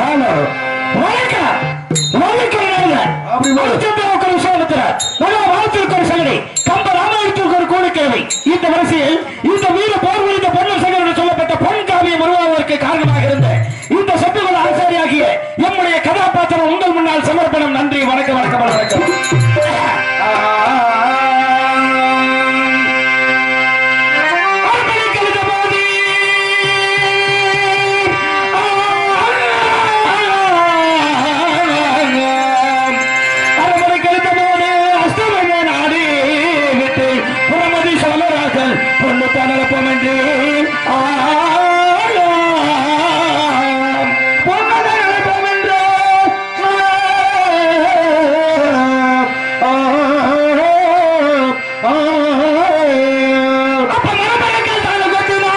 Hello வணக்கம் வணக்கம் நாங்க. அப்படி வா. அர்ஜுனுக்கு ஒரு சோழத்திரர் மகா வாழ்த்திற்கு ஒரு சகடி கம்ப ராமாயணத்திற்கு ஒரு கூலிக்கிழமை இந்த வரிசையில் இந்த வீர போர் புரிந்த பொன்னர் சகர் என்று சொல்லப்பட்ட பொன் காவியம் உருவாவதற்கு காரணமாக இருந்த இந்த சத்துகுல ஆசாரியாகிய எம்முடைய கதாபாத்திரம் உங்கள் முன்னால் சமர்ப்பணம் நன்றி வணக்கம் வணக்கம் வணக்கம் அர்ப்பணிக்கிறது போதி. அரண்மனைக்கிறது போது அஸ்தமன நாடி விட்டு புறமதி சோழராக்கள் பொண்ணு தனப்பம் என்று பொண்ணு தனப்பம் என்று அப்ப மரமரங்கள் தாழ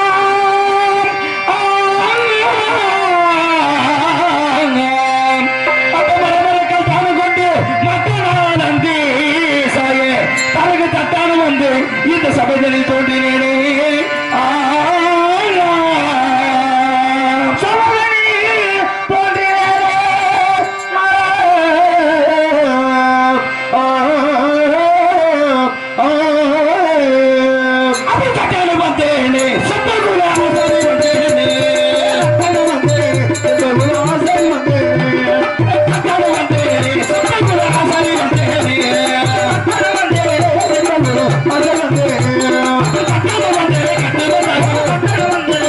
அப்ப மரமரங்கள் தாழ கொண்டு மற்ற நந்தி சாயே தனக்கு தட்டான வந்து இந்த சபைகளில் தோன்றினேனே சபைகளில் அப்படி தட்டான வந்தேனே சபைக்குள்ள ஆசாரி வந்தேனே தட்டான வந்தேனே தட்டான வந்தேனே சபைக்குள்ள ஆசாரி வந்தேனே தட்டான வந்தேனே தட்டான வந்தேனே கட்டுவதாக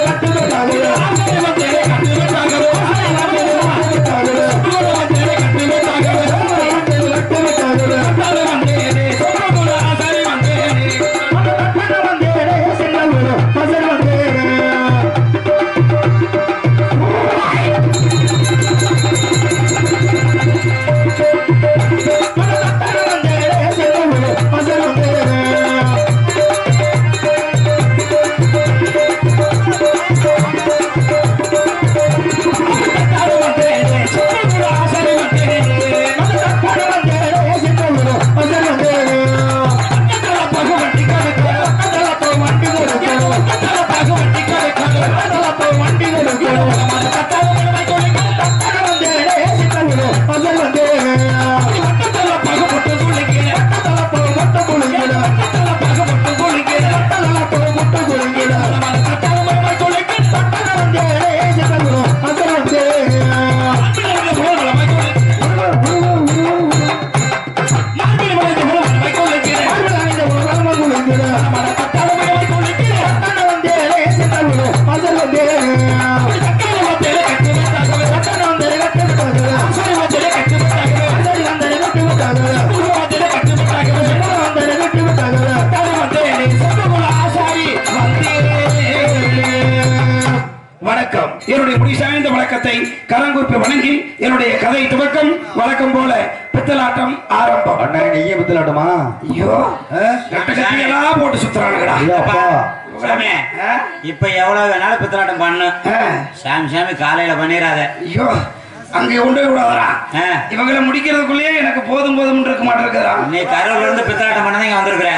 வணக்கம் என்னுடைய முடிசாய்ந்த வணக்கத்தை கரங்குப்பி வணங்கி என்னுடைய கதை துவக்கம் வழக்கம் போல பித்தலாட்டம் ஆரம்பம் அண்ணா நீயே பத்தலாட்டமா ஐயோ கட்ட கட்டியெல்லாம் போட்டு சுத்துறானுங்கடா இல்லப்பா சாமி ஆ? இப்ப எவ்வளவு வேணாலும் பித்தலாட்டம் பண்ணு ஆ, சாமி சாமி காலையில பண்ணிடாத ஐயோ அங்க கொண்டு போய் விடாதடா ஆ. இவங்களை முடிக்கிறதுக்குள்ளேயே எனக்கு போதும் போதும் இருக்க மாட்டேங்குதா நீ கரூர்ல இருந்து பித்தலாட்டம் பண்ணதான் இங்க வந்திருக்கிற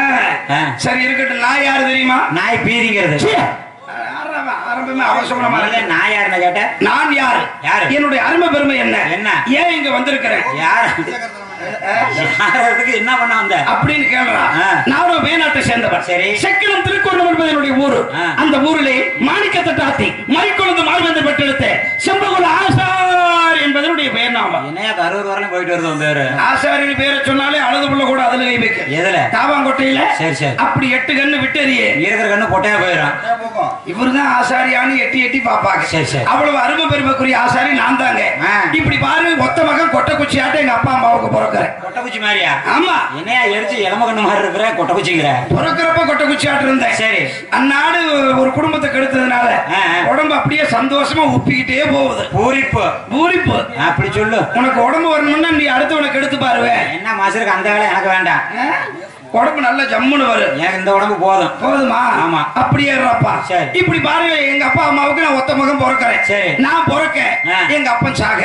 ஆ. சரி இருக்கட்டும் நான் யாரு தெரியுமா நாய் பீதிங்கிறது சீ, ஆரம்ப- ஆரம்பமே அவசரமா இல்ல, நான் யாருன்னு கேட்ட நான் யாரு யாரு? என்னுடைய அருமை பெருமை என்ன என்ன? ஏன் இங்க வந்திருக்கிறேன் யார் யாரதுக்கு என்ன பண்ண வந்த அப்படின்னு கேளுடா ஆ. நானும் மேநாட்டை சேர்ந்தவன் சரி. செக்கிலம் திருக்கோணம் என்பது என்னுடைய ஊரு ஆ. அந்த ஊரிலே மாணிக்கத்தை தாத்தி மறிக்கொழுந்து மால்வந்து பெற்றெடுத்த செம்பகுல ஆசார் என்பதனுடைய பெயர் நாமம் என்னையா கரூர் வரலாம் போயிட்டு வருது உன் பேரு ஆசாரின் பேரை சொன்னாலே அழுது புள்ள கூட அதுல கை வைக்க எதுல தாவாங்கோட்டையில சரி, சரி. அப்படி எட்டு கண்ணு விட்டறியே இருக்கிற கண்ணு பொட்டையா போயிடும் இவருதான் ஆசாரியான்னு எட்டி எட்டி பாப்பாங்க சரி, சரி. அவ்வளவு அருமை பெருமைக்குரிய ஆசாரி நான் தாங்க ஆ. இப்படி பாரு ஒத்த மகன் கொட்டை குச்சி ஆட்ட எங்க அப்பா அம்மாவுக்கு பிறக்கிறேன் கொட்டைக்குச்சி மாதிரியா ஆமா என்னையா எரிச்சு எலம கண்ணு மாதிரி இருக்கிற கொட்டைக்குச்சிங்கிற பிறக்கிறப்ப கொட்டை குச்சி ஆட்டு இருந்தேன் சரி. அந்நாடு ஒரு குடும்பத்தை கெடுத்ததுனால ஆ, ஆ. உடம்பு அப்படியே சந்தோஷமா உப்பிக்கிட்டே போகுது பூரிப்பு பூரிப்பு அப்படி சொல்லு உனக்கு உடம்பு வரணும்னா நீ அடுத்தவனை கெடுத்து பாருவே என்ன மாசருக்கு அந்த வேலை எனக்கு வேண்டாம் ஆ? உடம்பு நல்ல ஜம்முன்னு வரும் எனக்கு இந்த உடம்பு போதும் போதுமா ஆமா. அப்படியே இருப்பா சரி. இப்படி பாருங்க எங்க அப்பா அம்மாவுக்கு நான் ஒத்த மகன் பிறக்கிறேன் சரி. நான் பிறக்க ஆ. எங்க அப்பன் சாக நல்ல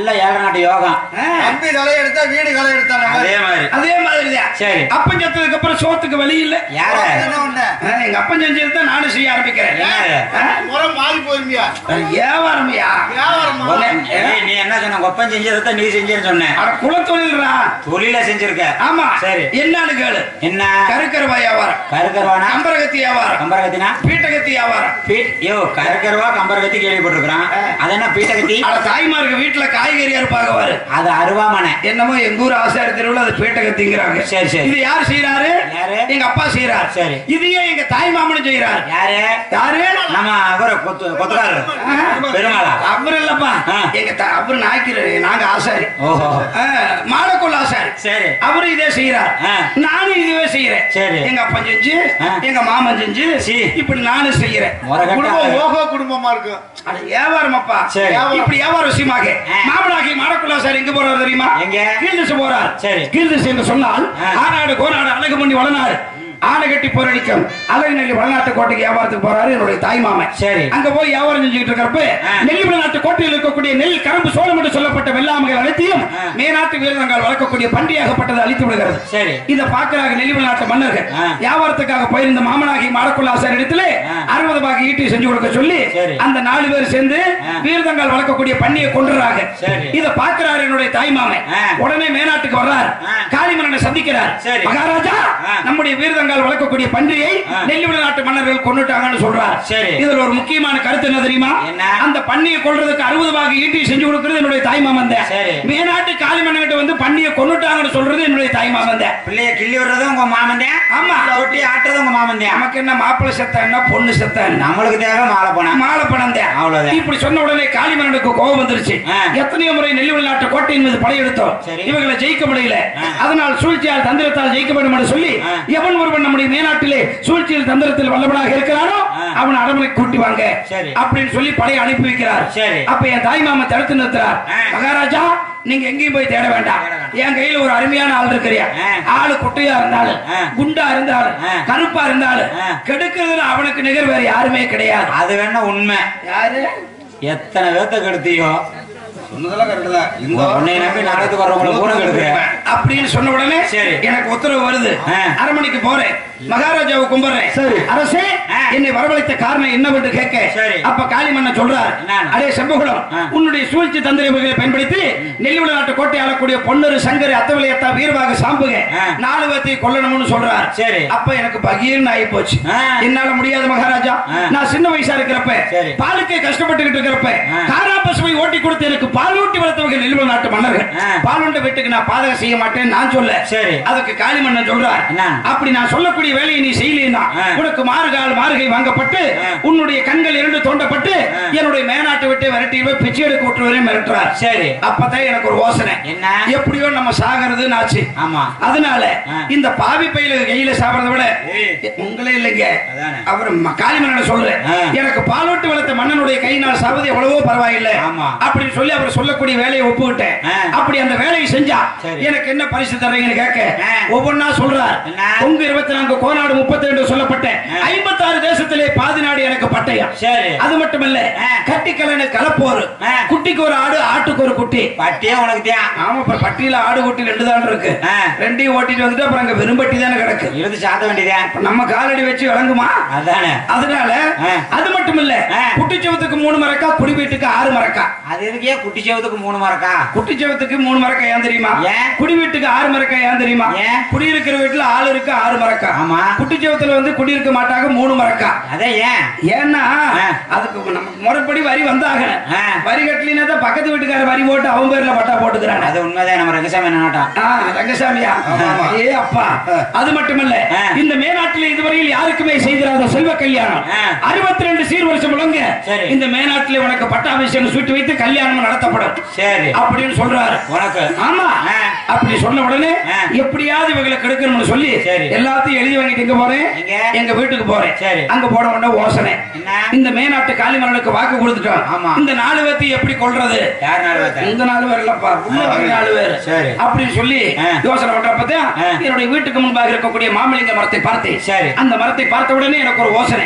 ஏழரை நாட்டு யோகம் தம்பி களை எடுத்தா வீடு களை எடுத்தாங்க அதே மாதிரி அதே மாதிரிதான் சரி. அப்பன் செத்ததுக்கு அப்புறம் சோத்துக்கு வழி இல்ல யாரு என்ன ஒண்ணு ஆ, எங்க அப்பன் செஞ்சது தான் நானும் செய்ய ஆரம்பிக்கிறேன் என்னது? ஆ? முறை மாறி போயிருமியா வியாபாரம்யா வியாபாரமா ஏய், நீ என்ன சொன்ன கொப்பம் செஞ்சதை நீ செஞ்சேன்னு சொன்ன அட குலத்தொழில்ரா தொழில செஞ்சிருக்க ஆமா சரி என்னன்னு கேளு என்ன கருக்கருவா வியாபாரம் கருக்கருவானா கம்பரகத்தி வியாபாரம் கம்பரகத்தினா பீட்டகத்தி வியாபாரம் பீட் யோ கருக்கருவா கம்பரகத்தி கேள்விப்பட்டிருக்கிறான் அது என்ன பீட்டகத்தி அட தாய்மாருக்கு வீட்டுல காய்கறி அறுப்பாக வாரு அது அருவாமனை என்னமோ எங்க ஊர் ஆசாரி தெருவுல அது பீட்டகத்திங்கிறாங்க சரி, சரி. இது யார் செய்யறாரு யாரு? எங்க அப்பா செய்யறாரு சரி. இதையே எங்க தாய் மாமனும் செய்யறாரு யாரு யாரு நம்ம அவரு கொத்து கொத்துக்காரரு பெருமாளா அவர் இல்லப்பா ஆ. எங்க த- அவரு நாய்க்கிற நாங்க ஆசாரி ஓஹோ ஆ, மாடக்கொள்ள ஆசாரி சரி அவரு இதே செய்யறாரு ஆ. நானும் இதுவே செய்யறேன் சரி. எங்க அப்பா செஞ்சு ஆ. எங்க மாமன் செஞ்சு சீ. இப்படி நானும் செய்யறேன் முறகட்ட குடும்பம் ஆளு. ஓஹோ குடும்பமா இருக்கும் அட வியாபாரம் அப்பா சரி. இப்படி வியாபார விஷயமாக ஆ. மாமனாகி மாடக்குள்ளா சார் எங்க போறாரு தெரியுமா எங்க? கீழ் திசை போறார் சரி. கீழ் திசை என்று சொன்னால் ஆ. ஆனாடு கோனாடு அழகு பண்ணி வளநாடு ஆனை கட்டி போரடிக்கும் அழகு நெல்லி வளநாட்டு கோட்டைக்கு வியாபாரத்துக்கு போறாரு என்னுடைய தாய் மாமன் சரி. அங்க போய் வியாபாரம் செஞ்சுக்கிட்டு இருக்கிறப்ப ஆ. நெல்லி நாட்டு கோட்டையில் இருக்கக்கூடிய நெல் கரும்பு சோளம் என்று சொல்லப்பட்ட வெள்ளாமைகள் அனைத்தையும் ஆ. மேநாட்டு வீரர்கள் வளர்க்கக்கூடிய பண்டிகையாகப்பட்டது அழித்து விடுகிறது சரி இத பாக்குறாங்க நெல்லிமலை நாட்டு மன்னர்கள் ஆ. வியாபாரத்துக்காக போயிருந்த மாமனாகி மாடக்குள்ள ஆசார் இடத்துல ஆ. அறுபது பாக்கு ஈட்டி செஞ்சு கொடுக்க சொல்லி சரி. அந்த நாலு பேர் சேர்ந்து ஆ. வீரதங்கால் வளர்க்கக்கூடிய பண்ணியை கொண்டுறாங்க சரி. இத பாக்குறாரு என்னுடைய தாய் மாமன் ஆ. உடனே மேநாட்டுக்கு வர்றார் ஆ. காளிமன்னனை சந்திக்கிறார் சரி. மகாராஜா ஆ. நம்முடைய வீரதங்கால் வளர்க்கக்கூடிய பன்றியை ஆ. நெல்லிமலை நாட்டு மன்னர்கள் கொண்டுட்டாங்கன்னு சொல்றார் சரி. இதுல ஒரு முக்கியமான கருத்து என்ன தெரியுமா என்ன? அந்த பண்ணியை கொல்றதுக்கு அறுபது பாக்கு ஈட்டி செஞ்சு கொடுக்கிறது என்னுடைய தாய் மாமன் தான் சரி. மேநாட்டு காளிமன்னன் கிட்ட வந்து பண்ணியை கொண்டுட்டாங்கன்னு சொல்றது என்னுடைய தாய் மாமன் தான் பிள்ளைய கிள்ளி விடுறதும் உங்க மாமன் தான் ஆமா. தொட்டி ஆட்டுறதும் உங்க மாமன் தான் நமக்கு என்ன மாப்பிள்ளை செத்தா என்ன பொண்ணு செத்தா என்ன நம்மளுக்கு தேவை மாலை போனா மாலை பணம் தான் அவ்வளவுதான். இப்படி சொன்ன உடனே காளிமன்னனுக்கு கோபம் வந்துருச்சு ஆ. எத்தனையோ முறை நெல்லிவல் நாட்டு கோட்டையின் மீது படையெடுத்தோம் சரி. இவங்களை ஜெயிக்க முடியல ஆ. அதனால் சூழ்ச்சியால் தந்திரத்தால் ஜெயிக்க வேண்டும் என்று சொல்லி ஆ. எவன் ஒருவன் நம்முடைய மேநாட்டிலே சூழ்ச்சியில் தந்திரத்தில் வல்லவனாக இருக்கிறானோ ஆ. அவன் அரண்மனை கூட்டி வாங்க சரி. அப்படின்னு சொல்லி படையை அனுப்பி வைக்கிறார் சரி. அப்ப என் தாய் மாமா தடுத்து நிறுத்துறார் ஆ. மகாராஜா நீங்க எங்கேயும் போய் தேட வேண்டாம் தேட வேண்டாம். என் கையில ஒரு அருமையான ஆள் இருக்கிறியா ஆ. ஆளு குட்டையா இருந்தாலும் ஆ. குண்டா இருந்தாலும் ஆ. கருப்பா இருந்தாலும் ஆ. கெடுக்கிறதுல அவனுக்கு நிகர் வேற யாருமே கிடையாது அது வேணா உண்மை யாரு எத்தனை பேர்த்த கெடுத்தியோ சொன்னதெல்லாம் கரெக்ட் தான் இந்த உன்னை நம்பி நாளைக்கு வர்றவங்களை பூரா கெடுக்கிறேன் அப்படின்னு சொன்ன உடனே சரி. எனக்கு உத்தரவு வருது ஆ. அரண்மனைக்கு போறேன் மகாராஜாவை கும்பிடுறேன் சரி. அரசே ஆ. என்னை வரவழைத்த காரணம் என்னவென்று கேட்க சரி. அப்ப காளிமன்னன் சொல்றார் என்னன்னு? அடே செம்பகுலம் ஆ. உன்னுடைய சூழ்ச்சி தந்திரங்களை பயன்படுத்தி நெல்லிமலை நாட்டு கோட்டை ஆளக்கூடிய பொன்னரு சங்கர் அத்தவளையத்தா வீரவாக சாம்புக ஆ. நாலு பேர்த்தை கொல்லணும்னு சொல்றார் சரி. அப்ப எனக்கு பகீர்னு ஆகி போச்சு ஆ. என்னால முடியாது மகாராஜா ஆ. நான் சின்ன வயசா இருக்கிறப்ப சரி. பாலுக்கே கஷ்டப்பட்டுக்கிட்டு இருக்கிறப்ப ஆ. காரா பசுமை ஓட்டி கொடுத்து எனக்கு பால் ஊட்டி வளர்த்தவங்க நெல்லிமலை நாட்டு மன்னர்கள் ஆ. பாலுண்ட வீட்டுக்கு நான் பாதகம் செய்ய மாட்டேன் நான் சொல்ல சரி. அதுக்கு காளிமன்னன் சொல்றார் என்ன? அப்படி நான் சொல்லக்கூடிய வேலையை நீ செய்யலைன்னா ஆ. உனக்கு மாறுகால் மாறுகை வாங்கப்பட்டு ஆ. உன்னுடைய கண்கள் இரண்டு தோண்டப்பட்டு ஆ. என்னுடைய மேநாட்டை விட்டு விரட்டி பிச்சை எடுக்க விட்டுவரே மிரட்டுறார் சரி அப்பதான் எனக்கு ஒரு யோசனை என்ன? எப்படியோ நம்ம சாகிறது ஆச்சு ஆமா அதனால ஆ. இந்த பாவி பையில கையில சாப்பிடறத விட ஏய். உங்களே இல்லைங்க அதானே. அவர் ம- காளிமன்னனை சொல்றேன் ஆ. எனக்கு பாலோட்டு வளர்த்த மன்னனுடைய கையினால் சாவது எவ்வளவோ பரவாயில்லை ஆமா. அப்படின்னு சொல்லி அவர் சொல்லக்கூடிய வேலையை ஒப்புக்கிட்டேன் ஆ. அப்படி அந்த வேலையை செஞ்சா சரி. எனக்கு என்ன பரிசு தர்றீங்கன்னு கேட்க ஆ. ஒவ்வொன்னா சொல்றார் என்ன? உங்க இருபத்தி நான்கு கோநாடு முப்பத்தி ரெண்டு சொல்லப்பட்ட ஆ. ஐம்பத்தாறு தேசத்திலே பாதி நாடு எனக்கு பட்டயம் சரி அது மட்டுமல்ல ஆ. கட்டிக்கலனு கலப்போரு ஆ. குட்டிக்கு ஒரு ஆடு ஆட்டுக்கு ஒரு குட்டி பட்டியே உனக்கு தான் ஆமா இப்ப பட்டியில ஆடு குட்டி ரெண்டு தான் இருக்கு ஆ. ரெண்டையும் ஓட்டிட்டு வந்துட்டு அப்புறம் அங்க வெறும்பட்டி தானே கிடக்கு இழுத்து சாத்த வேண்டியதே இப்ப நம்ம காலடி வச்சு விளங்குமா அதானே அதனால ஆ. அது மட்டும் இல்ல ஆ. குட்டிச்சவத்துக்கு மூணு மரக்கா குடி வீட்டுக்கு ஆறு மரக்கா அது எதுக்கே குட்டி சேவத்துக்கு மூணு மரக்கா குட்டிச்சவத்துக்கு மூணு மரக்கா ஏன் தெரியுமா ஏன்? குடி வீட்டுக்கு ஆறு மரக்கா ஏன் தெரியுமா ஏன்? குடி இருக்கிற வீட்டுல ஆள் இருக்கு ஆறு மரக்கா ஆமா. குட்டிச்சவத்துல வந்து குடி இருக்க மாட்டாங்க மூணு மரக்கா அதே ஏன் ஏன்னா ஆ. அதுக்கு நம்ம முறைப்படி வரி வந்தாங்க ஆ. வரி கட்டலினா தான் பக்கத்து வீட்டுக்கார வரி போட்டு அவன் பேர்ல பட்டா போட்டுக்கிறாங்க அது உண்மைதான் நம்ம ரங்கசாமி நாட்டம் ஆ, ரங்கசாமியா ஏ அப்பா அது மட்டுமல்ல ஆ. இந்த மேநாட்டில் இதுவரையில் யாருக்குமே செய்திராத செல்வ கல்யாணம் ஆ. அறுபத்தி ரெண்டு சீர் வருஷம் முழங்க சரி. இந்த மேநாட்டில் உனக்கு பட்டாபிஷேகம் சுட்டு வைத்து கல்யாணம் நடத்தப்படும் சரி அப்படின்னு சொல்றாரு உனக்கு ஆமா ஆ. அப்படி சொன்ன உடனே ஆ. எப்படியாவது இவங்களை கெடுக்கணும்னு சொல்லி சரி. எல்லாத்தையும் எழுதி வாங்கிட்டு எங்க போறேன் எங்க? எங்க வீட்டுக்கு போறேன் சரி. அங்க போன உடனே யோசனை என்ன? இந்த மேநாட்டு காளிமரனுக்கு வாக்கு கொடுத்துட்டோம் ஆமா. இந்த நாலு பேர்த்தையும் எப்படி கொள்றது யார் நாள் வைத்த இந்த நாலு பேர் இல்லப்பா உள்ள வர நாலு பேர் சரி. அப்படின்னு சொல்லி ஆ. யோசனை பண்றப்பதான் ஆ. என்னுடைய வீட்டுக்கு முன்பாக இருக்கக்கூடிய மாமலிங்க மரத்தை பார்த்தேன் சரி. அந்த மரத்தை பார்த்த உடனே எனக்கு ஒரு யோசனை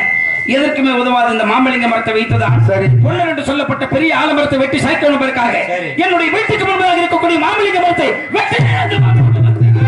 எதற்குமே உதவாத இந்த மாம்பழங்க மரத்தை வைத்துதான் சரி. பொன்னர் என்று சொல்லப்பட்ட பெரிய ஆலமரத்தை வெட்டி சாய்க்கணும் என்பதற்காக சரி. என்னுடைய வீட்டுக்கு முன்பதாக இருக்கக்கூடிய மாம்பழங்க மரத்தை வெட்டி அந்த மாம்பழங்க மரத்தை-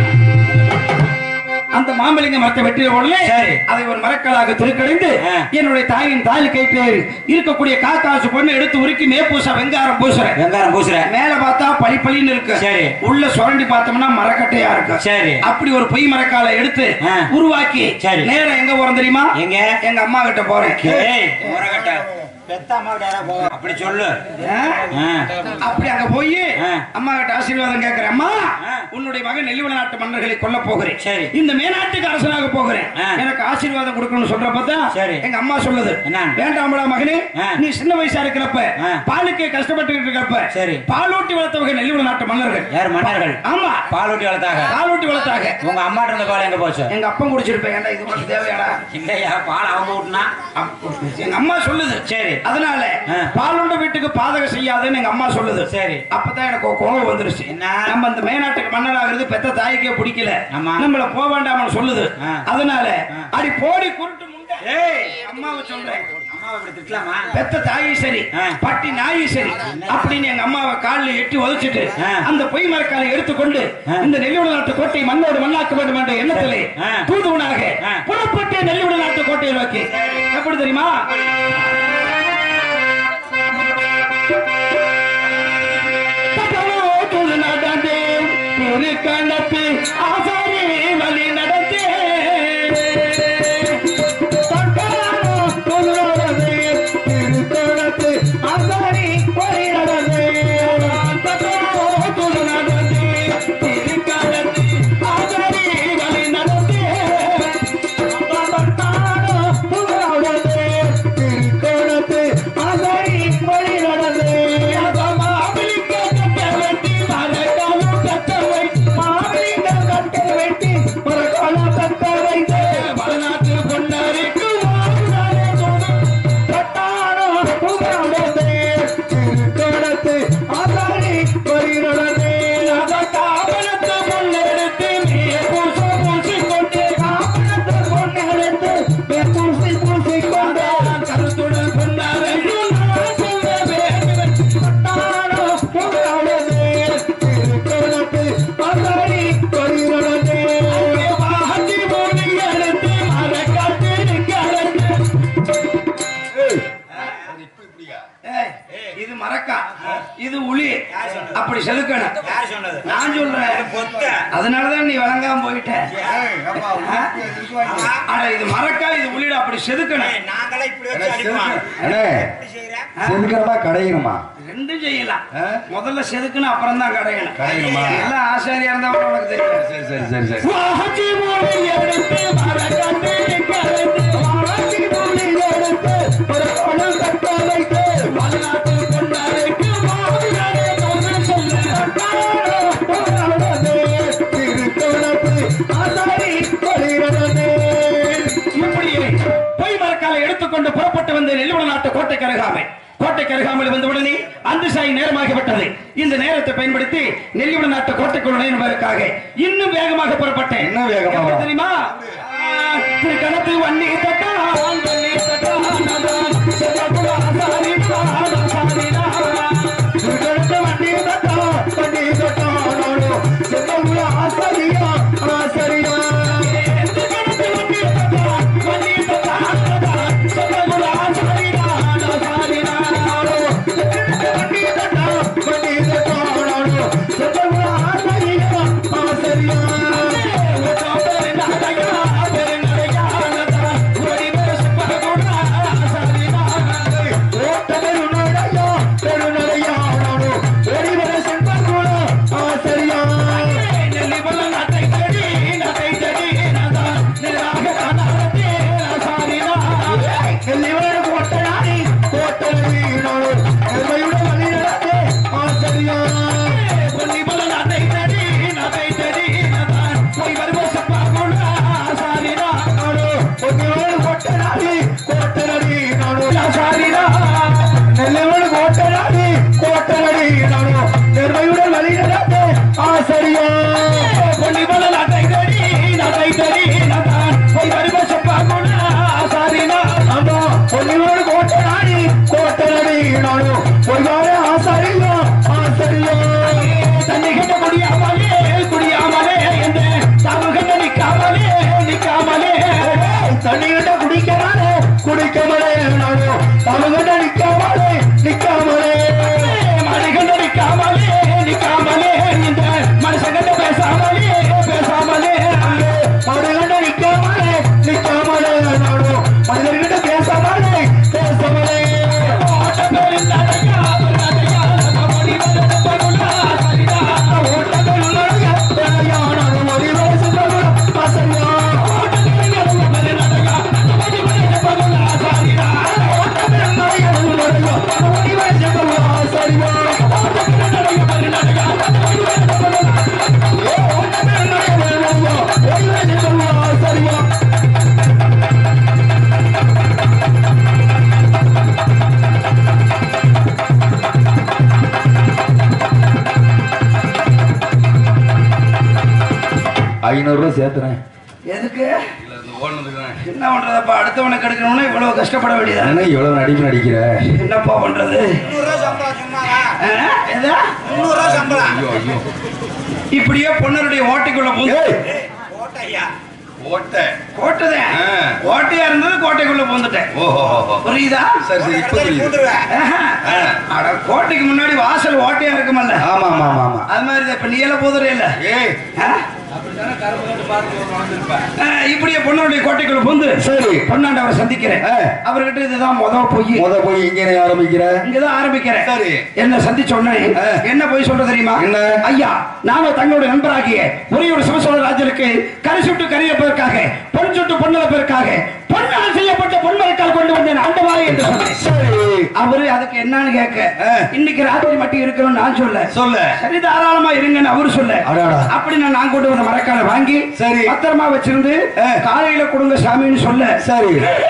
அந்த மாம்பழங்க மரத்தை வெட்டிய உடனே சரி. அதை ஒரு மரக்கலாக திருக்கடைந்து ஆ. என்னுடைய தாயின் தாலி கயிற்று இருக்கக்கூடிய காக்காசு பொண்ணு எடுத்து உருக்கி மேப்பூசா வெங்காரம் பூசுறேன் வெங்காரம் பூசுற மேல பார்த்தா பளி பளின்னு இருக்கு சரி. உள்ள சுரண்டி பார்த்தோம்னா மரக்கட்டையா இருக்கு சரி. அப்படி ஒரு பொய் மரக்காலை எடுத்து ஆ. உருவாக்கி சரி. நேரம் எங்க போறோம் தெரியுமா எங்க? எங்க அம்மா கிட்ட போறேன் ஏய் முறகட்ட பெத்த அம்மா கிட்ட போ அப்படி சொல்லு ஆ? ஆ. அப்படி அங்க போய் ஆ. அம்மா கிட்ட ஆசீர்வாதம் கேட்கிறேன் அம்மா ஆ. உன்னுடைய மகன் நெல்லிவள நாட்டு மன்னர்களை கொல்ல போகிறேன் சரி. இந்த மேநாட்டுக்கு அரசனாக போகிறேன் ஆ. எனக்கு ஆசீர்வாதம் கொடுக்கணும்னு சொல்றப்பதான் சரி. எங்க அம்மா சொல்லுது என்ன? வேண்டாமடா மகனே ஆ. நீ சின்ன வயசா இருக்கிறப்ப ஆ. பாலுக்கு கஷ்டப்பட்டு இருக்கிறப்ப சரி. பாலூட்டி வளர்த்தவங்க நெல்லிவள நாட்டு மன்னர்கள் யார் மன்னர்கள் ஆமா பாலூட்டி வளர்த்தாங்க பாலூட்டி வளர்த்தாங்க உங்க அம்மாட்ட இருந்த பால் எங்க போச்சு எங்க அப்பன் குடிச்சிருப்பேன் ஏன்டா இது உனக்கு தேவையாடா இல்லையா பால் அவங்க ஊட்டினா எங்க அம்மா சொல்லுது சரி. அதனால ஆ. பாலுண்ட வீட்டுக்கு பாதகம் செய்யாதுன்னு எங்க அம்மா சொல்லுது சரி. அப்பதான் எனக்கு ஒரு கோபம் வந்துருச்சு என்ன? நம்ம அந்த மேநாட்டுக்கு மன்னராகிறது பெத்த தாய்க்கே பிடிக்கல ஆமா. நம்மள போக வேண்டாம்னு சொல்லுது ஆ. அதனால அடி போடி குருட்டு முண்டை ஏய் அம்மாவை சொல்றேன் அம்மாவை இப்படி திட்டலாமா பெத்த தாயும் சரி ஆ. பட்டி நாயும் சரி அப்படின்னு எங்க அம்மாவை காலில் எட்டி உதச்சிட்டு ஆ. அந்த பொய் மரக்காலை எடுத்துக்கொண்டு ஆ. இந்த நெல்லியோட நாட்டு கோட்டை மண்ணோடு மண்ணாக்க வேண்டும் என்ற எண்ணத்திலே ஆ. தூதுவனாக ஆ. புறப்பட்டு நெல்லியோட நாட்டு கோட்டையை நோக்கி எப்படி தெரியுமா தகவல் நடந்தே திருக்கணத்து ஆசாரி வழி நடந்தே ஏய், இது மரக்கா இது உளி அப்படி செதுக்கணும் யார் சொன்னது நான் சொல்றேன் பொத்த அதனாலதான் நீ வழங்காம போயிட்ட ஏய், அப்பா, உனக்கு எதுக்கு வாங்கி? அட இது மரக்கா இது உள்ளிட அப்படி செதுக்கணும் ஏய், நாங்களே இப்படி வச்சு அடிப்போம் அண்ணே இப்படி செய்யற செதுக்கிறமா கடையணுமா ரெண்டும் செய்யலாம் ஆ? முதல்ல செதுக்கணும் அப்புறம் தான் கடையணும் கடையணுமா? எல்லாம் ஆசாரியா இருந்தா கூட உனக்கு தெரியும் சரி சரி சரி சரி வாசி மொழி எடுத்து மரக்கட்டை கலந்து வாசி மொழி எடுத்து ஒரு பணம் கட்ட வைத்து மலைநாட்டு கொண்டாருக்கு மாவிலே தோன்று சொல்ல இப்படியே பொய் மரக்காலை எடுத்துக்கொண்டு புறப்பட்டு வந்த நெல்லுவன நாட்டு கோட்டைக்கு அருகாமை கோட்டைக்கு அருகாமல் வந்தவுடனே அந்த சாய் நேரமாகிவிட்டது இந்த நேரத்தை பயன்படுத்தி நெல்லிவன நாட்டு கோட்டைக்குள் நுழைவதற்காக இன்னும் வேகமாக புறப்பட்டேன் இன்னும் வேகமாவா? எப்படி தெரியுமா ஆ, திருக்கணத்து வன்னி தட்டா வன்னி தட்டா நதான், சிறப்புல ஆசாரி பாட சாரினா. திருக்கணத்து வன்னி தட்டா வன்னி தட்டா நாடு, சிறப்புல ஆசாரியா ஆசாரியா. திருக்கணத்து வன்னி தட்டா வன்னி தட்டா நதான், சிறப்புல ஆசாரியா ஆசாரியா. திருக்கணத்து வன்னி தட்டா வன்னி தட்டா நாடு, சிறப்புல ஆசாரியா ஆசாரியா. நெல்லையோடு கோட்டனாடி கோட்டனடி நானோ நெர்மையுடன் வழி நடந்து ஆசரியா ஆமா ஐநூறு ரூபாய் சேர்த்துறேன் எதுக்கு இல்ல, இந்த ஓடுனதுக்கு தான். என்ன பண்றதப்பா அடுத்தவனை கெடுக்கணும்னா இவ்வளவு கஷ்டப்பட வேண்டியதா என்ன இவ்வளவு நடிப்பு நடிக்கிற என்னப்பா பண்றது முந்நூறுரூவா சம்பளம் சும்மாவா ஆ? எதா? முந்நூறுரூவா சம்பளம் ஐயோ, ஐயோ. இப்படியே பொண்ணருடைய ஓட்டைக்குள்ள பூந்து ஏய், ஓட்டையா ஓட்டை. கோட்டைதான் ஆ. கோட்டையா இருந்தது கோட்டைக்குள்ள பூந்துட்டேன் ஓஹோ, ஓஹோ. புரியுதா சரி, சரி, இப்ப புரியுது. கூட்டுருவேன் ஆஹா. ஆ. அட கோட்டைக்கு முன்னாடி வாசல் ஓட்டையா இருக்குமல்ல ஆமா ஆமா ஆமா ஆமா அது மாதிரி தான் இப்ப நீ எல்லாம் போதுறே இல்ல ஏய், ஆ? ஆ, இப்படியே பொண்ணுடைய கோட்டைக்குள்ள பூந்து சரி பொண்ணாண்டவரை சந்திக்கிறேன் ஆ. அவர்கிட்ட இதுதான் முத பொய் முத போய் இங்க நீ ஆரம்பிக்கிற இங்கதான் ஆரம்பிக்கிறேன் சரி. என்ன சந்திச்ச உடனே ஆ. என்ன போய் சொல்ற தெரியுமா என்ன? ஐயா நாம தங்களுடைய நண்பராகிய ஒரேயொரு சிவசோழ ராஜருக்கு கரி சுட்டு கரியப்பதற்காக பொன் சுட்டு பொன்னளப்பதற்காக பொன்னால் செய்யப்பட்ட பொன்மரக்கால் கொண்டு வந்தேன் ஆண்டவாறு என்று சொன்னேன் சரி அவரு அதுக்கு என்னன்னு கேட்க ஆ. இன்னைக்கு ராத்திரி மட்டும் இருக்கணும்னு நான் சொல்ல சொல்லு. சரி தாராளமா இருங்கன்னு அவரு சொல்ல அடாடா. அப்படி நான் நான் கொண்டு வந்த மரக்காலை வாங்கி சரி. பத்திரமா வச்சிருந்து ஆ. காலையில கொடுங்க சாமின்னு சொல்ல சரி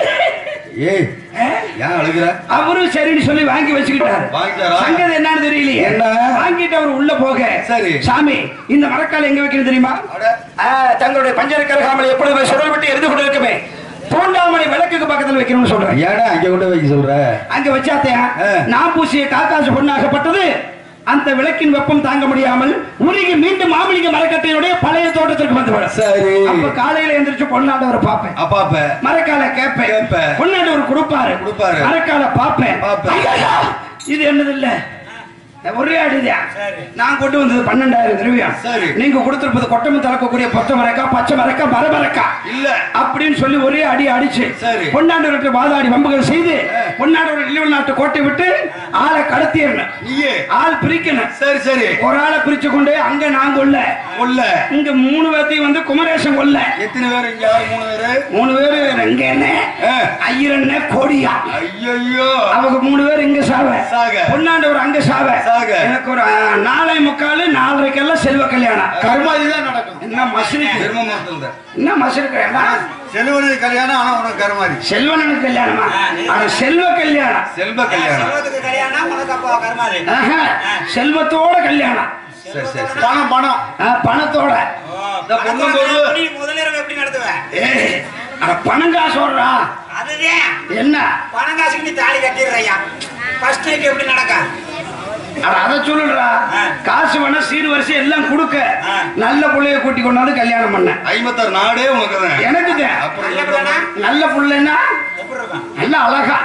ஏய் ஆ? ஏன் அழுகுற? அவரும் சரின்னு சொல்லி வாங்கி வச்சுக்கிட்டாரு வாங்கிட்டாரா? சங்கதி என்னன்னு தெரியலையே என்ன? வாங்கிட்டு அவர் உள்ள போக சரி. சாமி இந்த மரக்கால் எங்க வைக்கணும் தெரியுமா அட. ஆ, தங்களுடைய பஞ்சர கரகாமல் எப்பொழுதுமே சுடல் விட்டு எரிந்து கொண்டு இருக்குமே தூண்டாமணி விளக்குக்கு பக்கத்துல வைக்கணும்னு சொல்றேன் ஏடா அங்க கொண்டு வைக்க சொல்ற அங்க வச்சாத்தையா ஆ. நான் பூசிய காக்காசு பொண்ணாகப்பட்டது அந்த விளக்கின் வெப்பம் தாங்க முடியாமல் உருகி மீண்டும் மாமலிங்க மரக்கட்டையுடைய பழைய தோட்டத்திற்கு வந்துவிடும் சரி அப்ப காலையில எந்திரிச்சு பொண்ணாண்டவரை பார்ப்பேன் அப்பா, அப்ப. மரக்கால கேட்பேன் கேட்பேன். பொன்னாண்டவர் கொடுப்பாரு கொடுப்பாரு. மரக்கால பார்ப்பேன் பார்ப்பேன். ஐயா, இது என்னது இல்ல ஒரே அடிதான் நான் கொண்டு வந்தது பன்னெண்டாயிரம் திரவியம் சரி. நீங்க கொடுத்திருப்பது கொட்டமு தளக்கக்கூடிய பொத்த மரக்கா பச்சை மரக்கா மரமரக்கா இல்ல. அப்படின்னு சொல்லி ஒரே அடி அடிச்சு சரி. பொன்னாண்டவர்கிட்ட வாதாடி வம்புகள் செய்து பொன்னாண்டவர் இழிவு நாட்டு கோட்டை விட்டு ஆளை கடத்திடணும் நீயே. ஆள் பிரிக்கணும் சரி, சரி. ஒரு ஆளை பிரிச்சு கொண்டு அங்க நான் கொல்ல உள்ள. இங்க மூணு பேர்த்தையும் வந்து குமரேசன் கொல்ல எத்தனை பேர் இங்க? யார் மூணு பேரு? மூணு பேரு எங்க என்ன ஆ. ஐயரண்ண கோடியா ஐயையோ. அவங்க மூணு பேர் இங்க சாவ சாக. பொன்னாண்டவர் அங்க சாவ சாக. எனக்கு ஒரு ஆ, நாலே முக்கால் நாலரைக்கெல்லாம் செல்வ கல்யாணம் கருமாதிதான் நடக்கும். என்ன மசிருக்கு பெருமை மாத்தம் தான். என்ன மசிருக்கு செல்வனுக்கு கல்யாணம் ஆனா உனக்கு கருமாதி செல்வனுக்கு கல்யாணமா ஆனா செல்வ கல்யாணம் செல்வ கல்யாணம் செல்வத்துக்கு கல்யாணம் உனக்கு அப்பா கருமாதி ஆஹா, செல்வத்தோட கல்யாணம் சரி சரி சரி. பணம் பணம் ஆ, பணத்தோட இந்த பொண்ணு போது முதலிரவு எப்படி நடத்துவேன் ஏய், அட பணம் காசு ஓடுறா அதுதான் என்ன பணம் காசுக்கு நீ தாலி கட்டிடுறையா ஃபர்ஸ்ட் நைட் எப்படி நடக்கும் அட அத சொல்லுடா ஆ. காசு வேணா சீர் வரிசை எல்லாம் கொடுக்க ஆ. நல்ல புள்ளைய கூட்டி கொண்டாந்து கல்யாணம் பண்ண ஐம்பத்தாறு நாடே உனக்கு தான் எனக்கு தான். அப்புறம் நல்ல என்ன பிள்ளைனா? நல்ல புள்ளைன்னா எப்படி இருக்கும் நல்ல அழகா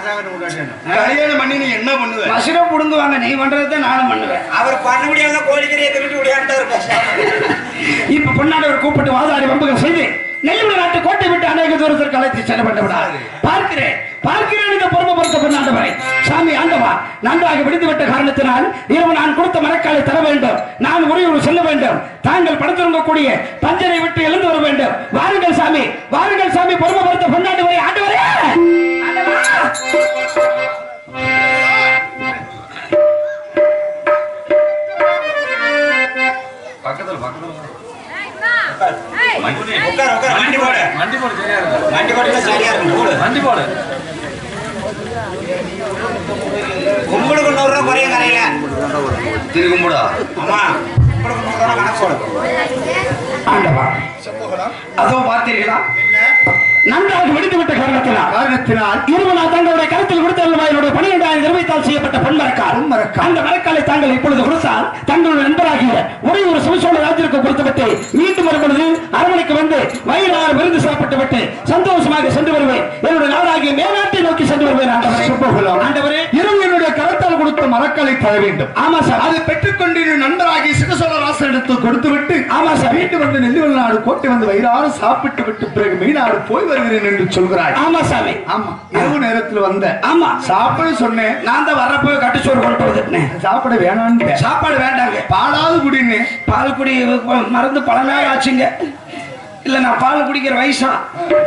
கல்யாணம் பண்ணி நீ என்ன பண்ணுவ மசுர புடுங்குவாங்க நீ பண்றதை நானும் பண்ணுவேன் அவர் பண்ண முடியாத கோழிக்கறியை திருட்டு விளையாண்டா இருப்பார் இப்ப பொன்னாடவர் கூப்பிட்டு வாதாடி வம்புகள் செய்து நெல்லிமலை நாட்டு கோட்டை விட்டு அநேக தூரத்திற்கு அழைத்து செல்லப்பட்டு விடார் பார்க்கிறேன் பார்க்கிறேன் இந்த பொறுமை பொறுத்த பொன்னாண்டவரை சாமி ஆண்டவா நன்றாக விடுத்து விட்ட காரணத்தினால் இரவு நான் கொடுத்த மரக்காலை தர வேண்டும் நான் உறையூர் செல்ல வேண்டும் தாங்கள் படுத்திருக்கக்கூடிய பஞ்சனை விட்டு எழுந்து வர வேண்டும் வாருங்கள் சாமி வாருங்கள் சாமி பொறுமை பொறுத்த பொன்னாண்டவரை ஆண்டவரே ஆண்டவா! பக்கத்துல பக்கத்துல உட்கார் உட்கார் வண்டி போடு வண்டி போடு சரியா இருக்கும் வண்டி போட்டு சரியா இருக்கும் போடு வண்டி போடு உங்களுக்கு நூறு ரூபா குறைய கரையில திருக்கும்புடா ஆமா உங்களுக்கு நூறு ரூபா கணக்கு போடு ஆண்டவா அதோ பார்த்தீர்களா நன்றாக வெடித்து விட்ட காரணத்தினால் காரணத்தினால் இருவனா தங்களுடைய கருத்தில் கொடுத்த என்னுடைய பன்னிரெண்டாயிரம் நிர்வகித்தால் செய்யப்பட்ட பொன்மரக்கால் பொன்மரக்கால். அந்த மரக்காலை தாங்கள் இப்பொழுது கொடுத்தால் தங்களுடைய நண்பராகிய ஒரே ஒரு சிவசோழ ராஜருக்கு கொடுத்துவிட்டு மீண்டும் வரும் பொழுது அரண்மனைக்கு வந்து வயிறாறு விருந்து சாப்பிட்டு விட்டு சந்தோஷமாக சென்று வருவேன் என்னுடைய நாடாகிய மேலாட்டை நோக்கி சென்று வருவேன் ஆண்டவரே. சுப்பகுலம். ஆண்டவரே இரவு என்னுடைய கரத்தால் கொடுத்த மரக்களை தர வேண்டும் ஆமா சார் அதை பெற்றுக்கொண்டு என் நண்பராகி சிவசோழராசன் எடுத்து கொடுத்து விட்டு ஆமா சார் வீட்டு வந்து நெல்லிவல் நாடு கோட்டை வந்து வயிறாறு சாப்பிட்டு விட்டு பிறகு மீனாடு போய் வருகிறேன் என்று சொல்கிறாய் ஆமா சாமி ஆமா இரவு நேரத்தில் வந்த ஆமா சாப்பிட சொன்னேன் நான் தான் வர்றப்போ கட்டுச்சோறு கொண்டு வந்துட்டேன் சாப்பிட வேணான்னு சாப்பாடு வேண்டாங்க பாலாவது குடின்னு பால் குடி மறந்து பல நாள் ஆச்சுங்க இல்ல நான் பால் குடிக்கிற வயசா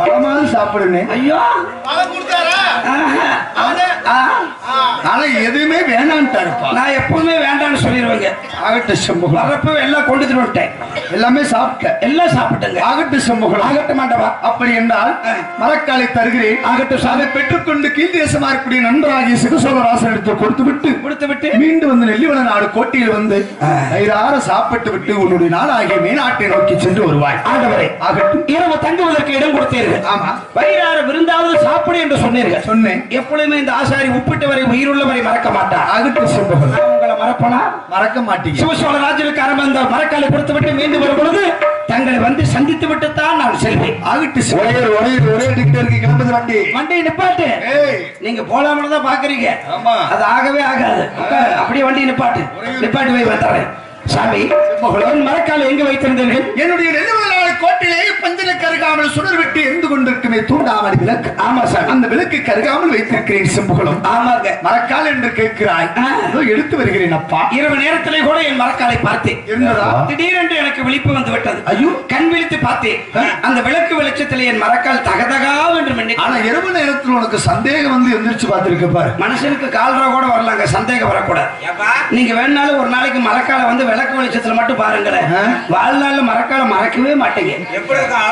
பழமாவது சாப்பிடுனே ஐயோ பழம் கொடுத்தாரா ஆஹா. அவனே ஆ, ஆனா எதுவுமே வேணான்ட்டாருப்பா நான் எப்பவுமே வேண்டாம்னு சொல்லிடுவேங்க ஆகட்டு சம்புகம் வரப்ப எல்லாம் கொண்டுட்டு வந்துட்டேன் எல்லாமே சாப்பிட்டேன் எல்லாம் சாப்பிட்டுங்க ஆகட்டு சம்புகம் ஆகட்ட மாட்டவா அப்படி என்றால் மரக்காலை தருகிறேன் ஆகட்டும் சாமி அதை பெற்றுக்கொண்டு கீழ் தேசமா இருக்கக்கூடிய நண்பராகிய சிவசோழராசன் எடுத்து கொடுத்து விட்டு கொடுத்து விட்டு மீண்டும் வந்து நெல்லிவள நாடு கோட்டையில் வந்து வயிறார சாப்பிட்டு விட்டு உன்னுடைய நாளாகிய மேநாட்டை நோக்கி சென்று வருவாய் ஆண்டவரே ஆகட்டும் இரவு தங்குவதற்கு இடம் கொடுத்தீர்கள் ஆமா வயிறார விருந்தாவது சாப்பிடு என்று சொன்னீர்கள் சொன்னேன் எப்பொழுதுமே இந்த ஆசாரி உப்பிட்டு வரை உயிருள்ளவரை மறக்க மாட்டார் ஆகட்டும் சம்புகம் நான் உங்களை மறப்பனா மறக்க மாட்டீங்க சிவசோழ ராஜனுக்கு அரம்ப அந்த மரக்காலை கொடுத்து விட்டு மீண்டும் வரும் பொழுது தங்களை வந்து சந்தித்து விட்டு தான் நான் செல்வேன் ஆகட்டு ஒரே ஒரே ஒரே டிக்கெட் இருக்கு கிளம்புது வண்டி வண்டியை நிப்பாட்டு ஏய் நீங்க போலாமல தான் பாக்குறீங்க ஆமா. அது ஆகவே ஆகாது உட்காரு. அப்படியே வண்டி நிப்பாட்டு நிப்பாட்டி போய் வந்துடுறேன் சாமி என் மரக்காலை எங்க வைத்திருந்தீர்கள் என்னுடைய நெல்லிவள நாடு கோட்டையிலே பஞ்சனை கருகாமல் சுடர் விட்டு எரிந்து கொண்டிருக்குமே தூண்டாமல் விளக்கு ஆமா சார் அந்த விளக்கு கருகாமல் வைத்திருக்கிறேன் செம்புகளும் ஆமாங்க மரக்கால் என்று கேட்கிறாய் ஆ. இதோ எடுத்து வருகிறேன் அப்பா இரவு நேரத்திலே கூட என் மரக்காலை பார்த்தேன் இருந்ததா திடீரென்று எனக்கு விழிப்பு வந்து விட்டது ஐயோ. கண் விழித்து பார்த்தேன் அந்த விளக்கு வெளிச்சத்திலே என் மரக்கால் தகதகாவென்று என்று மின்னி ஆனா இரவு நேரத்துல உனக்கு சந்தேகம் வந்து எந்திரிச்சு பார்த்திருக்க பாரு மனுஷனுக்கு கால்ரா கூட வரலாங்க சந்தேகம் வரக்கூடாது ஏப்பா நீங்க வேணாலும் ஒரு நாளைக்கு மரக்கால வந்து விளக்கு வெளிச்சத்துல மட்டும் பாருங்களேன் ஆ. வாழ்நாள்ல மரக்கால மறக்கவே மாட்டீங்க எப்படி இருக்கா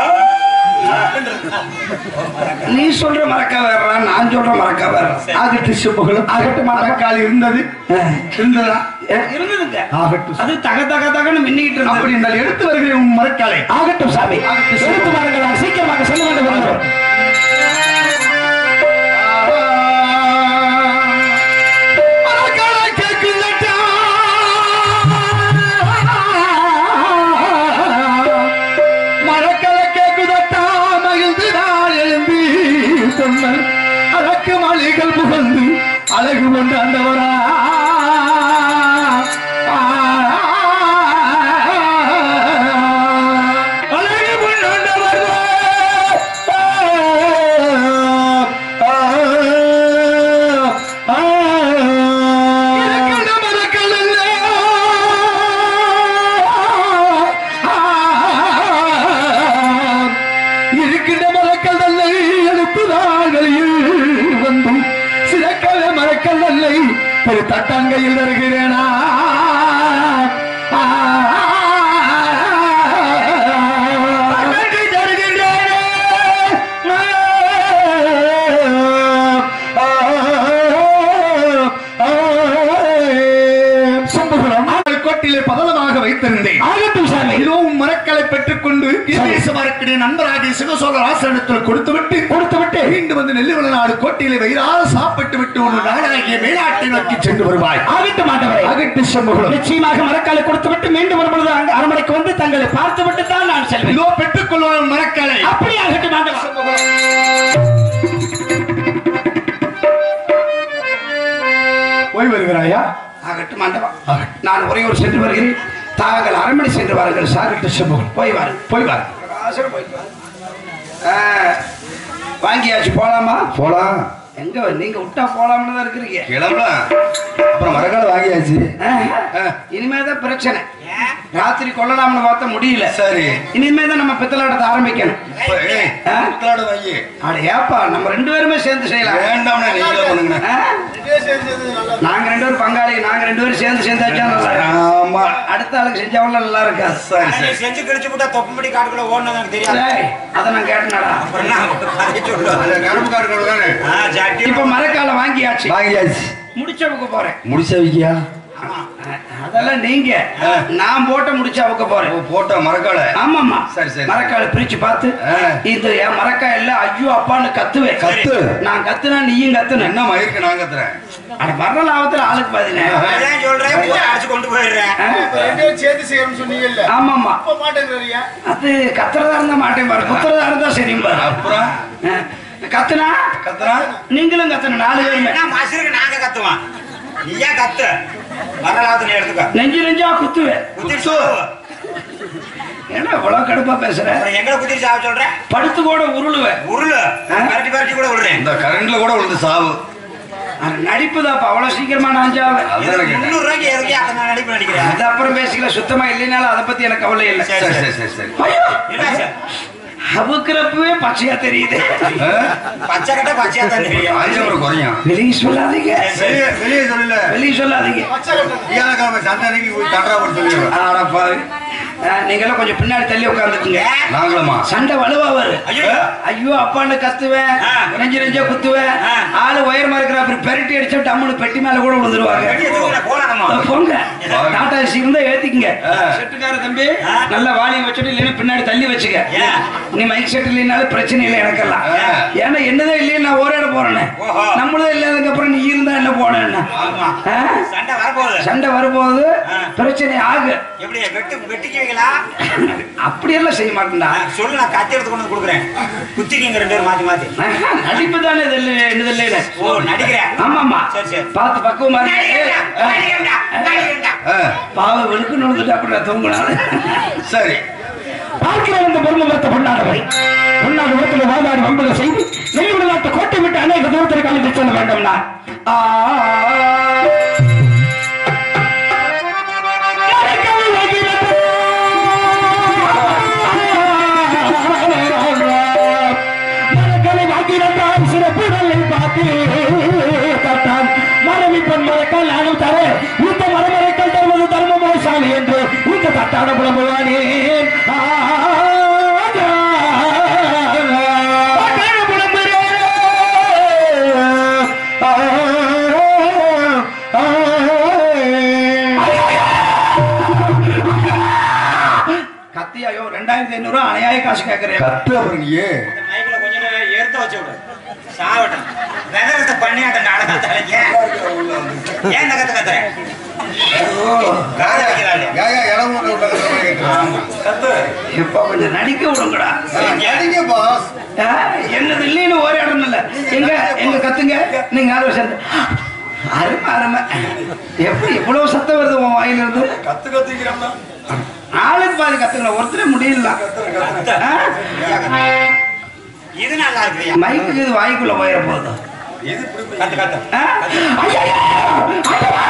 நீ சொல்ற மரக்கா வேறா நான் சொல்ற மரக்கா வேற ஆகட்டு செம்புகளும் ஆகட்டும், மரக்கால் இருந்தது இருந்ததா இருந்ததுங்க ஆகட்டும் அது தக தக தகன்னு மின்னிக்கிட்டு இருந்தது அப்படி என்றால் எடுத்து வருகிறேன் உன் மரக்காலை ஆகட்டும் சாமி ஆகட்டும், சாமி. எடுத்து வாருங்கள் நான் சீக்கிரமாக செல்ல வேண்டும் வருகிறோம். மரக்காலை கேட்குதட்டா. மரக்காலை கேட்குதட்டா, மகிழ்ந்து நான் எழும்பி சொன்னேன். அழகு மலைகள் புகழ்ந்து அழகு கொண்டாண்டவரா அழகு கொண்டாண்டவரா இருக்கின்ற மரக்கல் எல்லாம் இருக்கின்ற மரக்கல் நல்லை எழுத்து நாள்களில் வந்து சிறக்கல மரக்கல் நல்லை ஒரு தட்டாங்கையில் வருகிறேனா கோட்டிலே பதலமாக வைத்திருந்தேன் ஆகட்டும் சாமி இதோ உன் மரக்கலை பெற்றுக்கொண்டு மரக்கிடைய நண்பராகிய சிவசோழ ஆசிரியத்தில் கொடுத்து விட்டு கொடுத்து விட்டு மீண்டும் வந்து நெல்லிவள நாடு கோட்டையிலே வயிறார சாப்பிட்டு விட்டு உன் நாடாகிய மேலாட்டை நோக்கி சென்று வருவாய் ஆகட்டும் ஆண்டவரே அகட்டு சமூகம் நிச்சயமாக மரக்காலை கொடுத்து விட்டு மீண்டும் வரும்பொழுது அங்க அரண்மனைக்கு வந்து தங்களை பார்த்து விட்டு தான் நான் செல்வேன் இதோ பெற்றுக் கொள்வான் மரக்கலை அப்படி ஆகட்டும் ஆண்டவா போய் வருகிறாயா ஆகட்டும் ஆண்டவா நான் ஒரே ஒரு சென்று வருகிறேன் தாங்கள் அரண்மனை சென்று வாருங்கள் சார் அகட்டு சமூகம் போய் வாரு போய் வா அவசரம் போய் வாரு. ஆ, வாங்கியாச்சு போலாமா போலாம் எங்க நீங்க விட்டா போலாம்னு தான் இருக்கிறீங்க கிளம்பலாம் அப்புறம் மரக்கால வாங்கியாச்சு ஆ, இனிமேதான் பிரச்சனை ராத்திரி கொள்ளலாம்னு பார்த்தா முடியல சரி இனிமே தான் நம்ம பித்தலாட்டத்தை ஆரம்பிக்கணும் இப்ப, ஏய், ஆ? புத்தலாடு வாங்கி அட ஏப்பா நம்ம ரெண்டு பேருமே சேர்ந்து செய்யலாம் வேண்டாம்னா நீங்களே பண்ணுங்க ஆ? ரெண்டே சேர்ந்தது நல்லா நாங்க ரெண்டு பேரும் பங்காளி நாங்க ரெண்டு பேரும் சேர்ந்து சேர்ந்தாச்சா நல்லா இருக்கும். ஆமா அடுத்த ஆளுக்கு செஞ்சவங்கள நல்லா இருக்காது சரி நீ சரி செஞ்சு கிழிச்சு விட்டா தொப்பம்படி காட்டுக்குள்ள ஓடணும் எனக்கு தெரியாது டேய், அத நான் கேட்டனடா அப்புறம் என்ன? அதை சொல்லு. அந்த கருப்பு கார்டு தானே ஆ, ஜாட்டி. இப்ப மரக்கால வாங்கியாச்சு வாங்கியாச்சு முடிச்சவுக்கு போறேன் முடிச்ச வைக்கியா அதெல்லாம் நீங்க நான் போட்ட முடிச்சு அவுக்க போறேன் போட்ட மரக்கால ஆமாமா சரி, சரி. மரக்கால பிரிச்சு பார்த்து ஆ. இது என் மரக்காய் இல்ல ஐயோ அப்பான்னு கத்துவேன் கத்து. நான் கத்துனா நீயும் கத்துன என்ன மயிருக்கு நான் கத்துறேன் அட வர்ற லாபத்துல ஆளுக்கு பாதினே அதான் சொல்றேன் பூரா அடிச்சு கொண்டு போயிடுறேன் இப்ப ரெண்டு பேரும் சேர்த்து செய்யணும்னு சொன்னீங்கல்ல ஆமாமா அப்ப மாட்டேங்கிறீங்க அது கத்துறதா இருந்தா மாட்டேன் பாரு குத்துறதா இருந்தா சரியும் பாரு அப்புறம் ஆ. கத்துனா கத்துறா நீங்களும் கத்தணும் நாலு பேருமே என்ன மசுருக்கு நாங்க கத்துவோம் நீ ஏன் கத்து வரலாத்து நீ எடுத்துக்க நெஞ்சு நெஞ்சா குத்துவேன் குத்திட்டு சாவு. ஏன்னா இவ்வளவு கடுப்பா பேசுற அப்புறம் எங்களை குத்திட்டு சாவ சொல்ற படுத்து கூட உருளுவேன் உருளு பரட்டி பரட்டி கூட விடுறேன் இந்த கரண்ட்ல கூட விழுந்து சாவு நடிப்பு தான் அவ்வளவு சீக்கிரமா நான் சாவேன் அதான் கேட்டேன் முந்நூறு ரூபாய்க்கு எதுக்கு அத்தனை நடிப்பு நடிக்கிறேன் அது அப்புறம் பேசிக்கல சுத்தமா இல்லைனாலும் அதை பத்தி எனக்கு கவலை இல்லை சரி சரி சரி சரி ஐயோ! என்ன சார் அவுக்கிறப்பவே பச்சையா தெரியுது ஆ? பச்சை கட்ட பச்சையா தான் தெரியும் ஆஞ்சபுரம் குறையும் வெளியே சொல்லாதீங்க வெளியே வெளியே சொல்லல வெளியே சொல்லாதீங்க பச்சை கட்டணும் வியாழக்கிழமை சந்தனைக்கு போய் தண்டரா போட்டு சொல்லிடுவேன் ஆடப்பாவி நீங்களாம் கொஞ்சம் பின்னாடி தள்ளி உட்காந்துக்குங்க நாங்களுமா சண்டை வலுவா வரும் ஐயோ ஐயோ அப்பான்னு கத்துவேன் ஆ. நெஞ்சு நெஞ்சா குத்துவேன் ஆ. ஆளு உயரமா இருக்கிற அப்புறம் பெரட்டி அடிச்சு டம்முனு பெட்டி மேல கூட விழுந்துருவாங்க வெளியே தூக்கின போலாம் நம்ம அஹ் போங்க டாடா ஏசி இருந்தா ஏத்திக்கங்க ஆ. செட்டுக்கார தம்பி ஆ. நல்லா வாலி வச்சுட்டு இல்லைன்னா பின்னாடி தள்ளி வச்சுக்க ஏன்? நீ மைக் செட் இல்லைனாலும் பிரச்சனை இல்லை எனக்கெல்லாம் ஆ. ஏன்னா என்னதே இல்லையே நான் ஓராட போறேனே ஓஹோ. நம்மளதே இல்லாததுக்கு அப்புறம் நீ இருந்தா என்ன போனேன்னா ஆமா ஆ? சண்டை வரப்போகுது சண்டை வரும்போது ஆ. பிரச்சனை ஆகு எப்படி வெட்டு வெட்டிக்குவீங்களா அப்படியெல்லாம் செய்ய மாட்டேன்டா ஆ, சொல்லு நான் கத்தி எடுத்து கொண்டு வந்து கொடுக்குறேன் குத்திக்கிங்க ரெண்டு பேரும் மாத்தி மாத்தி ஆஹா, நடிப்பு தானே இது இல்லை இது இல்லை ஓ நடிக்கிறேன் ஆமாமா சரி சரி பார்த்து பக்குவமா இரு. நடிக்கிறேன்டா, ஆ. நடிக்கிறேன்டா, நடிக்கிறேன்டா. ஆ, பாவம் வெளுக்கு நுழைஞ்சுட்டு அப்படி நான் தூங்கினாலும் சரி பார்க்கிற இந்த பொருள் பொன்னாடவை பொன்னாடு உரத்தில் வாதாடி வம்புக செய்து நெல்லிவிட நாட்டு கோட்டை விட்டு அநேக தூரத்திற்கு அழைத்து செல்ல வேண்டும் நான் ஆ. மரக்கலை வகிரது. மரக்கலை வகிரதால் சிறப்புகளை பார்த்து தட்டான். மரபி பொன் மரக்கால் நானும் தர இந்த மரமரக்கால் தருவது தர்மமோ சாமி என்று இந்த தட்டான புலம்புவானேன் கத்தியாயோ ரெண்டாயிரத்தி ஐநூறு அணையாய காசு கேட்கிறேன் கத்து அப்புறம் நீ இந்த மைக்ல கொஞ்ச நேரம் எடுத்து வச்சு விடு சாவட்டம் வெதரத்தை பண்ணி அந்த நாடகத்தை ஏன் ஏன் இந்த கத்து கத்துறேன் காதை வைக்கிறாள் ஏன் ஏன் இடம் விட்டு விட்டாங்க ஆமா கத்து இப்ப கொஞ்சம் நடிக்க விடுங்கடா நடிங்க பாஸ் ஆ, என்னது இல்லைன்னு ஒரே இடம் இல்ல எங்க எங்க கத்துங்க நீங்க ஆறு வருஷம் அருமை அருமை எப்படி இவ்வளவு சத்தம் வருது உன் வாயில இருந்து கத்து கத்துக்கிறோம்னா ஆளுக்கு பாதி கத்துக்கணும் ஒருத்தரே முடியல கத்து. ஆ? இது நல்லா இருக்குயா மைக்கு இது வாய்க்குள்ள போயிட போகுது இது இப்படி கத்து கத்து ஆ? ஐயையோ! ஐயையோ!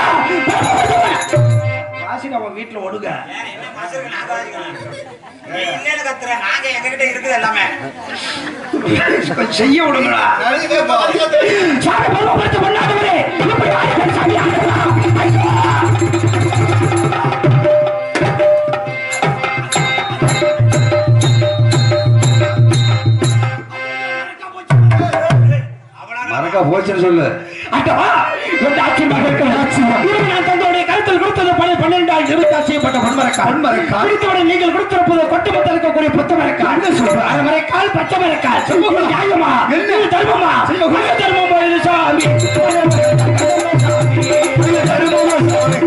வாசிங்க அவன் வீட்டுல ஒடுங்க வேற என்ன மாசத்துக்கு நாங்க வாசிக்கலாம் நீ இல்லைன்னு கத்துற நாங்க எங்ககிட்ட இருக்குது எல்லாமே கொஞ்சம் செய்ய விடுங்கடா நடிங்க பாஸ் சாமி பருவப்படுத்த பண்ணாதவரே இப்படி ஆயிரம் சாமி ஆகலாம். ஐயோ! மறக்கா போச்சுன்னு சொல்லு அட்டவா என்ற ஆச்சரியமாக இருக்கிற ஆச்சரியம். இது நான் தங்களுடைய கருத்தில் கொடுத்தது பழைய பன்னிரெண்டால் இருபத்தாறு செய்யப்பட்ட பொன்மரக்கால். பொன்மரக்கால். குறித்தவுடன் நீங்கள் கொடுத்திருப்பது கொட்டுமொத்தம் இருக்கக்கூடிய புத்த மரக்கால். அரை மரக்கால், பச்சை மரக்கால். இது நியாயமா? என்ன? இது தர்மமா? இது தர்மமா இது சாமி? இது தர்மமா சாமி?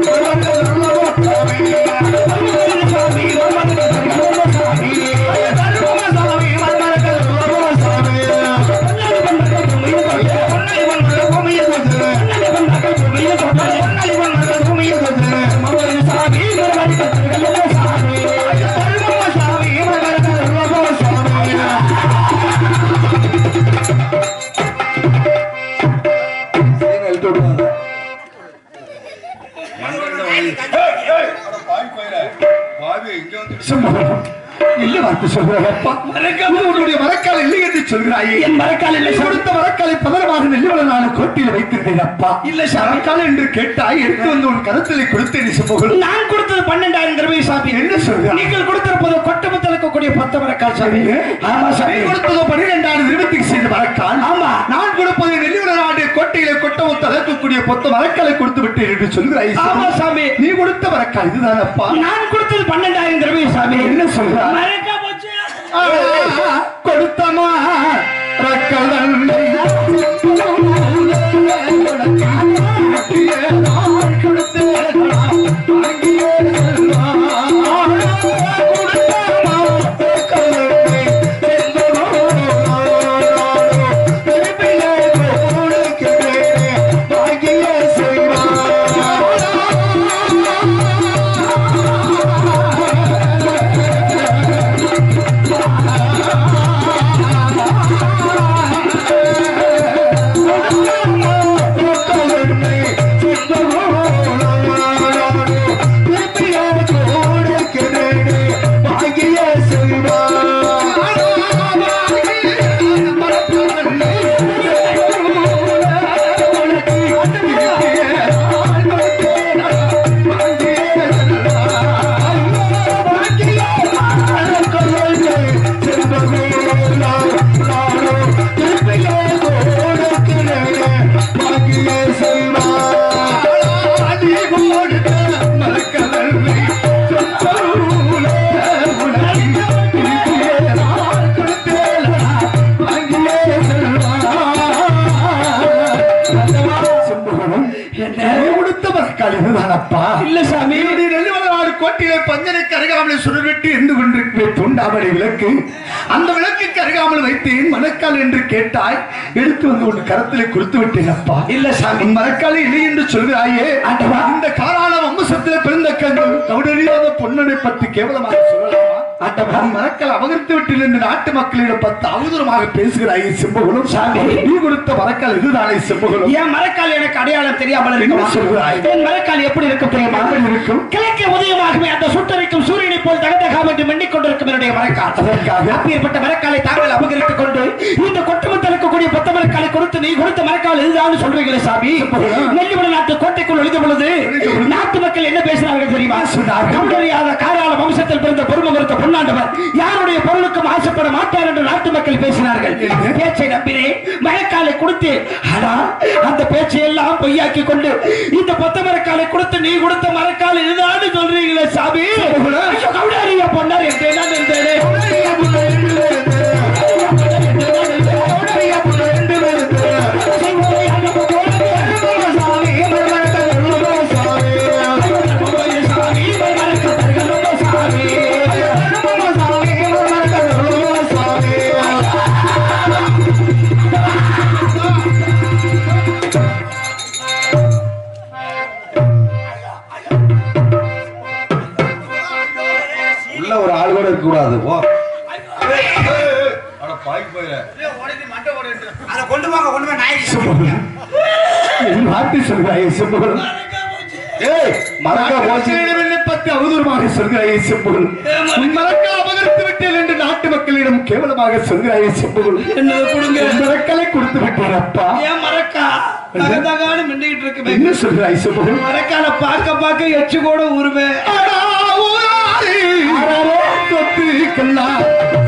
பாவி இங்க வந்து இல்ல வார்த்தை சொல்கிறாயப்பா உன்னுடைய மரக்கால் இல்லை என்று சொல்கிறாயே என் மரக்கால் இல்லை நீ சாமி. கொடுத்த மரக்காலை பதனமாக நெல்லிவள நான் கோட்டியில் வைத்திருந்தேன் அப்பா இல்ல சாமி. மரக்கால் என்று கேட்டாய் எடுத்து வந்து உன் கருத்திலே கொடுத்தேன் சுமகள் நான் கொடுத்தது பன்னெண்டாயிரம் ரூபாய் சாமி என்ன சொல்றாய்? நீங்கள் கொடுத்திருப்பது கொட்டமத்தில் இருக்கக்கூடிய பத்து மரக்கால் சாமி ஆமா நீ சாமி கொடுத்ததோ பன்னிரெண்டாயிரம் இருபத்தி செய்த மரக்கால் ஆமா. நான் கொடுப்பது நெல்லிவள நாடு கோட்டையிலே கொட்டமும் தளர்க்கக்கூடிய பொத்த மரக்காலை கொடுத்து விட்டேன் என்று சொல்கிறாய் ஆமா சாமி நீ கொடுத்த மரக்கால் இதுதான் அப்பா நான் கொடுத்தது பன்னெண்டாயிரம் ரூபாய் சாமி என்ன சொல்றாய்? மறக்கா போச்சு கொடுத்தமா ரக்கலன்னை என்னுடைய நெல்லிமலவாடு கோட்டையிலே பஞ்சனைக்கு அருகாமலை சுடர்விட்டு இருந்து கொண்டிருக்கிற தூண்டாமலை விளக்கு அந்த விளக்குக்கு அருகாமல் வைத்தேன் மணக்கால் என்று கேட்டாய் எடுத்து வந்து உன் கரத்திலே கொடுத்து விட்டேன் அப்பா இல்ல சாமி உன் மரக்கால் இல்லை என்று சொல்கிறாயே ஆண்டவா. இந்த காலால வம்சத்திலே பிறந்த கண்கள் கவுடறியாத பொன்னனை பற்றி கேவலமாக சொல்லலாமா ஆண்டவா. உன் மரக்கால் அபகரித்து விட்டேன் என்று நாட்டு மக்களிடம் பத்து அவதூறமாக பேசுகிறாயே செம்பகுலம் சாமி. நீ கொடுத்த மரக்கால் இதுதானே செம்பகுலம் என் மரக்கால் எனக்கு அடையாளம் தெரியாமல் என்ன இருக்குமா சொல்கிறாய்? என் மரக்கால் எப்படி இருக்கும் தெரியுமா எப்படி இருக்கும்? கிழக்கே உதயமாகவே அந்த சுட்டரிக்கும் சூரியனை போல் தகதகாம் என்று மின்னிக் கொண்டிருக்கும் என்னுடைய மரக்கால் அதற்காக? அப்பேற்பட்ட மரக்காலை தாங்கள் அபகரித்துக் கொண்டு இந்த கொட்டுமத்தில் இருக்கக்கூடிய பத்த மரக்காலை கொடுத்து நீ கொடுத்த மரக்கால் இதுதான் சொல்றீங்களே சாமி நெல்லிமலை நாட்டு கோட்டைக்குள் ஒளிந்த பொழுது நாட்டு மக்கள் என்ன பேசினார்கள் தெரியுமா சொன்னார்கள் கவுடறியாத காராள வம்சத்தில் பிறந்த பொறுமை கொடுத்த பொன்னாண்டவர் யாருடைய பொருளுக்கும் ஆசைப்பட மாட்டார் என்று நாட்டு மக்கள் பேசினார்கள் பேச்சை நம்பினேன் மரக்காலை கொடுத்து ஆனா அந்த பேச்சை எல்லாம் பொய்யாக்கி கொண்டு இந்த பத்த மரக்காலை கொடுத்து நீ கொடுத்த மரக்கால் இதுதான் சொல்றீங்களே சாமி ஐயோ, கவுடாரியா பொன்னார் என்று நான் இருந்தேனே. உள்ள ஒரு ஆள் கூட இருக்க கூடாது ஓ அட பாய்க்கு போயிட உடைக்கு மண்டை உடைட்டு அதை கொண்டு வாங்க கொண்டு போய் நாய்க்கு என் வார்த்தை சொல்கிறாயே செம்புகளும் ஏய் மறக்க போச்சு மரக்காலிடமில்லை பற்றி அவதூறமாக சொல்கிறாயே செம்புகள் உன் மரக்கா அபகரித்து விட்டேன் என்று நாட்டு மக்களிடம் கேவலமாக சொல்கிறாயே செம்புகள் என்னது கொடுங்க உன் மரக்கலை கொடுத்து விட்டேன் அப்பா ஏன் மரக்கா தகதகான்னு மின்னிட்டு இருக்கு என்ன சொல்கிறாய் செம்புகள் மரக்கால பார்க்க பார்க்க எச்சு கூட உருவே அடா ஊராரே, சொத்துக்கெல்லாம்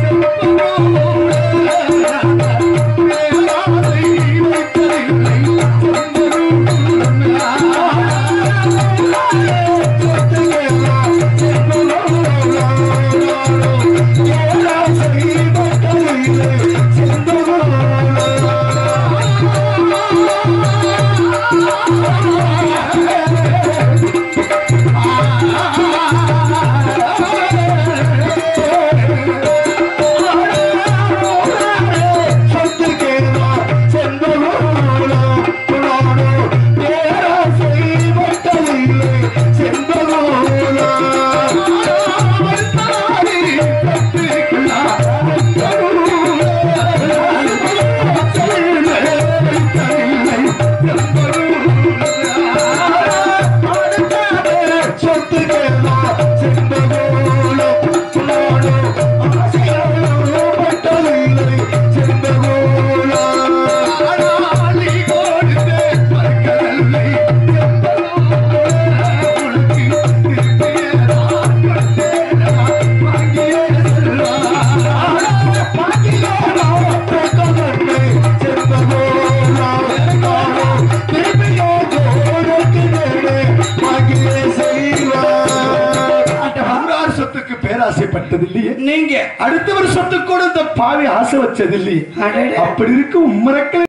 ஊரார் சொத்துக்கு பேராசைப்பட்டதில்லையே நீங்க அடுத்தவர் சொத்துக்கு கூட இந்த பாவி ஆசை வச்சதில்லையே அடடே. அப்படி இருக்கு உம்மரக்களை